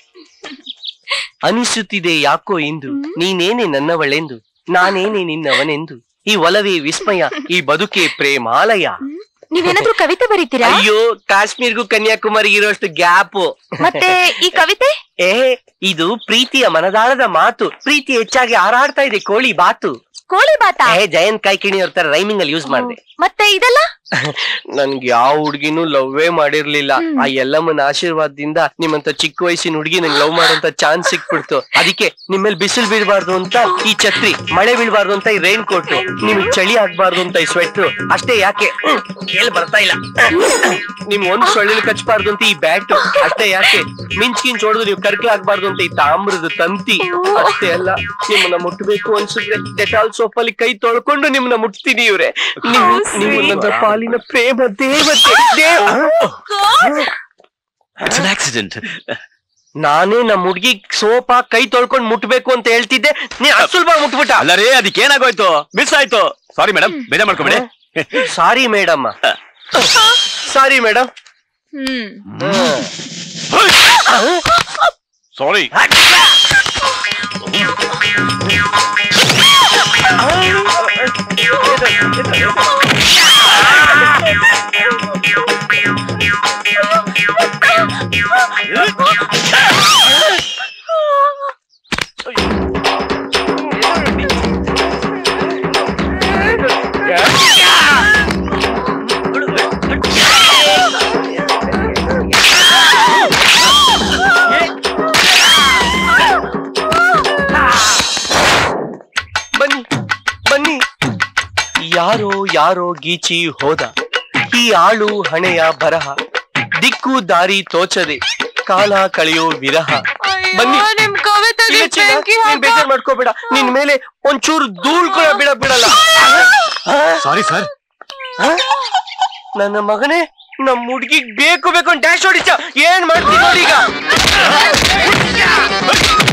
ಅನಿಸುತ್ತಿದೆ ಯಾಕೋ ಇಂದು ನೀನೇನೆ ನನ್ನವಳೆಂದು ನಾನೇನೆ ನಿನ್ನವನೆಂದು ಈ ಒಲವೇ ವಿಸ್ಮಯ ಈ ಬದುಕೆ ಪ್ರೇಮಾಲಯ ನೀವೇನಾದ್ರೂ ಕವಿತೆ ಬರೀತೀರಾ ಅಯ್ಯೋ ಕಾಶ್ಮೀರ್ಗೂ ಕನ್ಯಾಕುಮಾರಿಗೆ ಇರೋಷ್ಟು ಗ್ಯಾಪ್ ಮತ್ತೆ ಈ ಕವಿತೆ ಏ ಇದು ಪ್ರೀತಿಯ ಮನದಾಳದ ಮಾತು ಪ್ರೀತಿ ಹೆಚ್ಚಾಗಿ ಹಾರಾಡ್ತಾ ಇದೆ ಕೋಳಿ ಬಾತು ಕೋಳಿ ಬಾತ ಏ ಜಯಂತ್ ಕಾಯ್ಕಿಣಿ ಅವ್ರ ತರ ರೈಮಿಂಗ್ ಅಲ್ಲಿ ಯೂಸ್ ಮಾಡಿದೆ ಮತ್ತೆ ಇದೆಲ್ಲ ನನ್ಗೆ ಯಾವ ಹುಡ್ಗಿನೂ ಲವ್ವೇ ಮಾಡಿರ್ಲಿಲ್ಲ ಆ ಎಲ್ಲಮ್ಮನ ಆಶೀರ್ವಾದದಿಂದ ನಿಮ್ಮಂತ ಚಿಕ್ಕ ವಯಸ್ಸಿನ ಹುಡುಗಿ ನಂಗೆ ಲವ್ ಮಾಡೋಂತ ಚಾನ್ಸ್ ಸಿಕ್ಬಿಡ್ತು ಅದಕ್ಕೆ ನಿಮ್ಮಲ್ಲಿ ಬಿಸಿಲು ಬೀಳ್ಬಾರ್ದು ಅಂತ ಈ ಛತ್ರಿ ಮಳೆ ಬೀಳ್ಬಾರ್ದು ಅಂತ ಈ ರೈನ್ ಕೋಟ್ ನಿಮ್ಗೆ ಚಳಿ ಆಗ್ಬಾರ್ದು ಅಂತ ಈ ಸ್ವೆಟ್ರು ಅಷ್ಟೇ ಯಾಕೆ ಹ್ಮ್, ಕೇಳ್ ಬರ್ತಾ ಇಲ್ಲ ನಿಮ್ ಒಂದ್ ಸೊಳ್ಳಿಲ್ ಕಚ್ಬಾರ್ದು ಅಂತ ಈ ಬ್ಯಾಟ್ ಅಷ್ಟೇ ಯಾಕೆ ಮಿಂಚ್ಕಿಂಚ್ ಹೊಡೆದು ನೀವು ಕರ್ಕಲಾಗ್ಬಾರ್ದು ಅಂತ ಈ ತಾಮ್ರದ ತಂತಿ ಅಷ್ಟೇ ಅಲ್ಲ ನಿಮ್ಮನ್ನ ಮುಟ್ಬೇಕು ಅನ್ಸಿದ್ರೆ ಡೆಟಾಲ್ ಸೋಪಲ್ಲಿ ಕೈ ತೊಳ್ಕೊಂಡು ನಿಮ್ಮನ್ನ ಮುಟ್ತೀನಿ ಇವ್ರೆ ನೀವು ನೀವು ನನ್ನ ಪಾಲಿನ ಪ್ರೇಮ ದೇವತೆ ದೇವ ಆಕ್ಸಿಡೆಂಟ್ ನಾನೇ ನಮ್ಮ ಹುಡ್ಗಿ ಸೋಪ ಕೈ ತೊಳ್ಕೊಂಡ್ ಮುಟ್ಬೇಕು ಅಂತ ಹೇಳ್ತಿದ್ದೆ ನೀ ಸುಲಭ ಮುಟ್ಬಿಟ್ಟ ಅಲ್ಲ ರೀ ಅದಕ್ಕೆ ಏನಾಗೋಯ್ತು ಮಿಸ್ ಆಯ್ತು ಸಾರಿ ಮೇಡಮ್ ಬೇಜಾರ್ ಮಾಡ್ಕೊಬೇಡಿ ಸಾರಿ ಮೇಡಮ್ ಸಾರಿ ಮೇಡಮ್ ಹ್ಮ್ ಸಾರಿ ಬನ್ನಿ ಬನ್ನಿ ಯಾರೋ ಯಾರೋ ಗೀಚಿ ಹೋದ ಈ ಆಳು ಹಣೆಯ ಬರಹ ದಿಕ್ಕು ದಾರಿ ತೋಚದೆ ಕಾಲ ಕಳೆಯೋ ವಿರಹ ಬನ್ನಿ ನಿಮ್ ಕವಿತೆಗೆ ಇಲ್ಲ ಚಿನ್ನ, ಬೆಂಕಿ ನೀನ್ ಹಾಕ- ಬೇಜಾರ್ ಮಾಡ್ಕೋಬೇಡ ನಿನ್ ಮೇಲೆ ಒಂಚೂರು ಧೂಳ್ ಕೂಡ ಬಿಡ ಬಿಡಲ್ಲ ಸಾರಿ ಸರ್ ನನ್ನ ಮಗನೇ ನಮ್ ಹುಡ್ಗಿಗ್ ಬೇಕು ಬೇಕು ಅಂತ ಡ್ಯಾಶ್ ಹೊಡಿತ ಏನ್ ಮಾಡ್ತೀನಿ ನೋಡೀಗ